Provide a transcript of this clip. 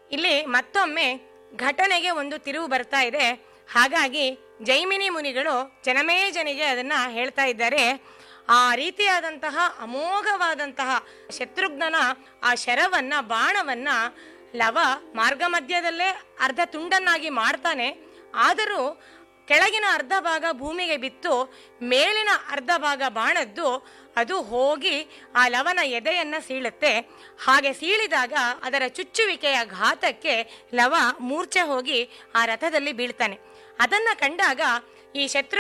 ಇಲ್ಲಿ ಮತ್ತೊಮ್ಮೆ ಘಟನೆಗೆ ಒಂದು ತಿರುವು ಬರ್ತಾ ಇದೆ ಹಾಗಾಗಿ ಜೈಮಿನಿ ಮುನಿಗಳು ಜನಮೇಜನಿಗೆ ಅದನ್ನ ಹೇಳ್ತಾ ಇದ್ದಾರೆ ಆ ರೀತಿಯಾದಂತಹ ಅಮೋಘವಾದಂತಹ ಶತ್ರುಘ್ನನ ಆ ಶರವನ್ನ ಬಾಣವನ್ನ ಲವ ಮಾರ್ಗ ಮಧ್ಯದಲ್ಲೇ ಅರ್ಧ ತುಂಡನ್ನಾಗಿ ಮಾಡ್ತಾನೆ ಆದರೂ ಕೆಳಗಿನ ಅರ್ಧ ಭಾಗ ಭೂಮಿಗೆ ಬಿತ್ತು ಮೇಲಿನ ಅರ್ಧ ಭಾಗ ಬಾಣದ್ದು ಅದು ಹೋಗಿ ಆ ಲವನ ಎದೆಯನ್ನ ಸೀಳುತ್ತೆ ಹಾಗೆ ಸೀಳಿದಾಗ ಅದರ ಚುಚ್ಚುವಿಕೆಯ ಘಾತಕ್ಕೆ ಲವ ಮೂರ್ಛೆ ಹೋಗಿ ಆ ರಥದಲ್ಲಿ ಬೀಳ್ತಾನೆ ಅದನ್ನ ಕಂಡಾಗ ಈ ಶತ್ರು